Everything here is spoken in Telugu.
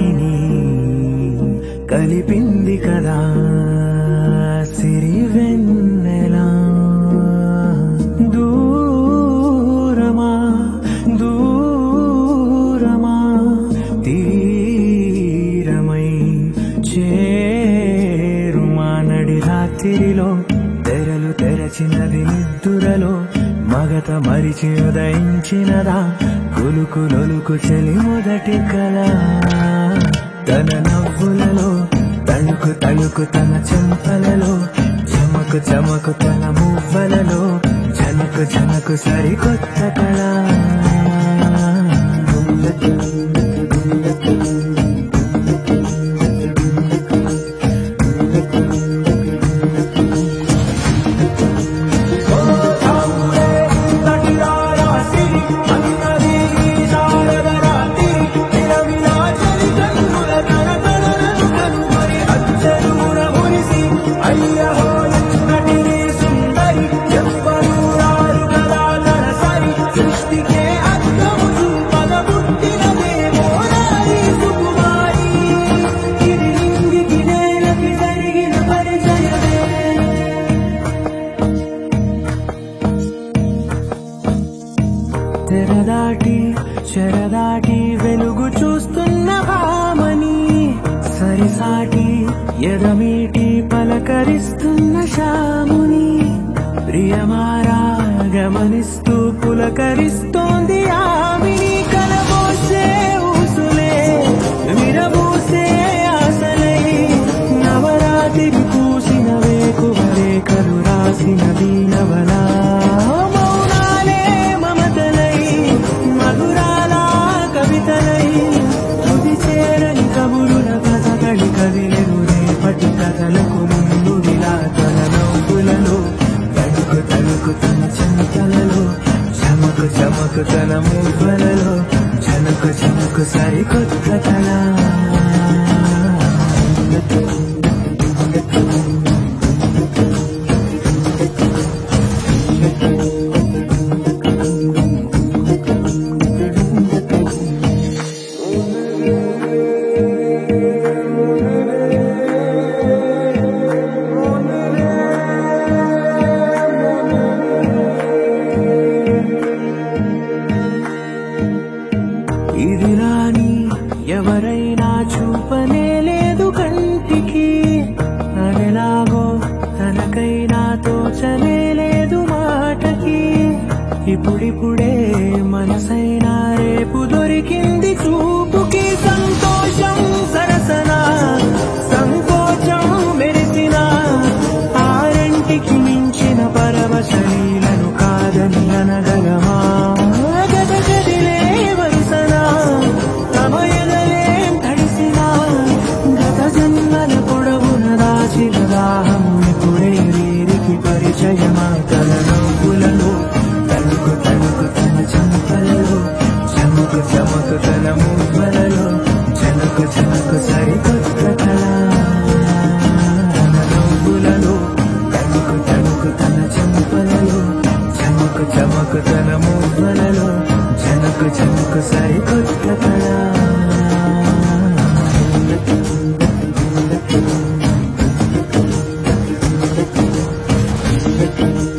వాణిని కలిపింది కదా సిరి వెన్నెలా దూరమా దూరమా తీరమై చేరుమా నడి రాత్రిలో తెరలు తెరచినది నిద్దురలో మగత మరిచి ఉదయించినదా కులుకు నొలుకు చెలి మొదటి కళ తన నవ్వులలో తణుకు తణుకు తన చెంపలలో చమకు చమకు తన మువ్వలలో జనకు జనకు సరికొత్త కళ తెరదాటి చెరదాటి వెలుగు చూస్తున్న భామని సరిసాటి ఎదమీటి పలకరిస్తున్న శాముని ప్రియమారా గమనిస్తూ పులకరిస్తోంది ఆమిని కలబోసే ఊసులే విరబూసే ఆశలై నవరాత్రి పూసిన వేకువరే కలు రాసిన దీనవలా మౌనాలే మమతలై మధురాల కవితలై తుది చేరని కబురుల కథగడి కదిలెను రేపటి కథలకు ముందు తన నవ్వులలో తణుకు తణుకు తన చెంతలలో చమకు చమకు తన మువ్వలలో చనకు చమకు సరికొత్త కళ ఇది రాని ఎవరైనా చూపనే లేదు కంటికి అదెలాగో తనకైనా తోచనే లేదు మాటకి ఇప్పుడిప్పుడే మనసైనా రేపు దొరికింది చూపుకి సంతోషం సరసన సంకోచం మెరిసిన ఆరంటికి మించిన పరవశలీలను కాదని అనగలమా గద గదిలే వరుసనా సమయనలేం తడిసినా గత జన్మల పొడవున దాచిన దాహం ఇప్పుడే వీరికి పరిచయమా తన నవ్వులలో తణుకు తణుకు తన చెంపలలో చమకు చమకు తన మువ్వలలో చనకు చనకు సరికొత్త కళ తన నవ్వులలో తణుకు తణుకు తన చెంపలలో చమకు చమకు తన మువ్వలలో చనకు చనకు సరికొత్త కళ Thank you.